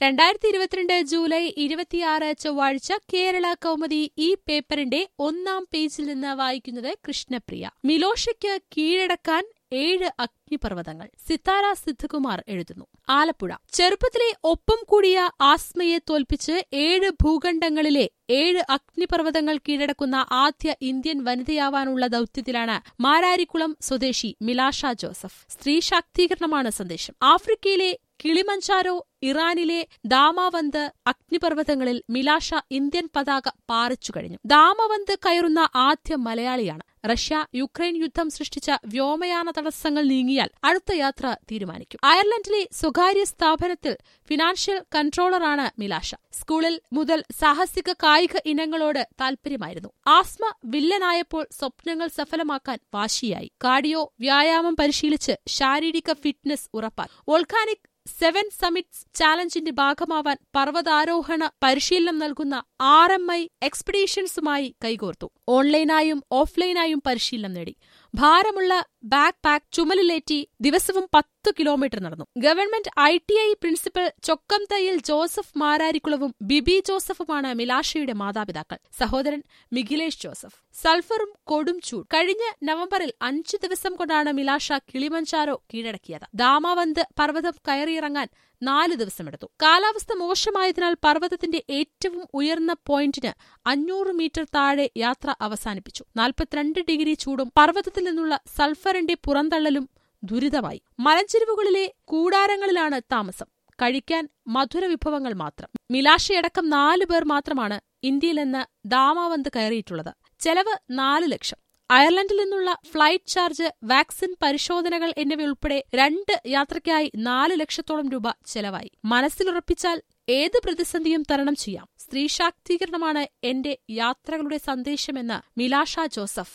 രണ്ടായിരത്തി ഇരുപത്തിരണ്ട് ജൂലൈ ഇരുപത്തിയാറ് ചൊവ്വാഴ്ച കേരള കൗമുദി ഈ പേപ്പറിന്റെ ഒന്നാം പേജിൽ നിന്ന് വായിക്കുന്നത് കൃഷ്ണപ്രിയ മിലോഷയ്ക്ക് കീഴടക്കാൻ ഏഴ് അഗ്നിപർവ്വതങ്ങൾ സിത്താര സിദ്ധകുമാർ എഴുതുന്നു ആലപ്പുഴ ചെറുപ്പത്തിലെ ഒപ്പം കൂടിയ ആസ്മയെ തോൽപ്പിച്ച് ഏഴ് ഭൂഖണ്ഡങ്ങളിലെ ഏഴ് അഗ്നിപർവ്വതങ്ങൾ കീഴടക്കുന്ന ആദ്യ ഇന്ത്യൻ വനിതയാവാനുള്ള ദൌത്യത്തിലാണ് മാരാരിക്കുളം സ്വദേശി മിലാഷ ജോസഫ് സ്ത്രീ ശാക്തീകരണമാണ് സന്ദേശം ആഫ്രിക്കയിലെ കിളിമഞ്ചാരോ ഇറാനിലെ ദാമാവന്ത് അഗ്നിപർവ്വതങ്ങളിൽ മിലാഷ ഇന്ത്യൻ പതാക പാറിച്ചു കഴിഞ്ഞു ദാമവന്ത് കയറുന്ന ആദ്യ മലയാളിയാണ് റഷ്യ യുക്രൈൻ യുദ്ധം സൃഷ്ടിച്ച വ്യോമയാന തടസ്സങ്ങൾ നീങ്ങിയാൽ അടുത്ത യാത്ര തീരുമാനിക്കും അയർലൻഡിലെ സ്വകാര്യ സ്ഥാപനത്തിൽ ഫിനാൻഷ്യൽ കൺട്രോളറാണ് മിലാഷ സ്കൂളിൽ മുതൽ സാഹസിക കായിക ഇനങ്ങളോട് താൽപര്യമായിരുന്നു ആസ്മ വില്ലനായപ്പോൾ സ്വപ്നങ്ങൾ സഫലമാക്കാൻ വാശിയായി കാർഡിയോ വ്യായാമം പരിശീലിച്ച് ശാരീരിക ഫിറ്റ്നസ് ഉറപ്പാക്കി വോൾക്കാനിക് സെവൻ സമിറ്റ്സ് ചാലഞ്ചിന്റെ ഭാഗമാവാൻ പർവ്വതാരോഹണ പരിശീലനം നൽകുന്ന ആർ എം ഐ എക്സ്പെഡീഷൻസുമായി കൈകോർത്തു ഓൺലൈനായും ഓഫ്ലൈനായും പരിശീലനം നേടി ഭാരമുള്ള ബാക്ക് പാക്ക് ചുമലിലേറ്റി ദിവസവും പത്ത് കിലോമീറ്റർ നടന്നു government I T I principal Chokkam Thayyil Joseph മാരാരിക്കുളവും ബിബി ജോസഫുമാണ് മിലാഷയുടെ മാതാപിതാക്കൾ സഹോദരൻ മിഖിലേഷ് ജോസഫ് സൾഫറും കൊടും ചൂട് കഴിഞ്ഞ നവംബറിൽ അഞ്ചു ദിവസം കൊണ്ടാണ് മിലാഷ കിളിമഞ്ചാരോ കീഴടക്കിയത് ദാമാവന്ത് പർവ്വതം കയറിയിറങ്ങാൻ നാലു ദിവസമെടുത്തു കാലാവസ്ഥ മോശമായതിനാൽ പർവ്വതത്തിന്റെ ഏറ്റവും ഉയർന്ന പോയിന്റിന് അഞ്ഞൂറ് മീറ്റർ താഴെ യാത്ര അവസാനിപ്പിച്ചു നാൽപ്പത്തിരണ്ട് ഡിഗ്രി ചൂടും പർവ്വതത്തിൽ നിന്നുള്ള സൾഫറിന്റെ പുറന്തള്ളലും ദുരിതമായി മലഞ്ചെരുവുകളിലെ കൂടാരങ്ങളിലാണ് താമസം കഴിക്കാൻ മധുര വിഭവങ്ങൾ മാത്രം മിലാഷയടക്കം നാലു പേർ മാത്രമാണ് ഇന്ത്യയിൽ നിന്ന് ദാമാവന്ത് കയറിയിട്ടുള്ളത് ചെലവ് നാല് ലക്ഷം അയർലൻഡിൽ നിന്നുള്ള ഫ്ലൈറ്റ് ചാർജ് വാക്സിൻ പരിശോധനകൾ എന്നിവയുൾപ്പെടെ രണ്ട് യാത്രയ്ക്കായി നാല് ലക്ഷത്തോളം രൂപ ചെലവായി മനസ്സിലുറപ്പിച്ചാൽ ഏത് പ്രതിസന്ധിയും തരണം ചെയ്യാം സ്ത്രീ ശാക്തീകരണമാണ് എന്റെ യാത്രകളുടെ സന്ദേശമെന്ന് മിലാഷ ജോസഫ്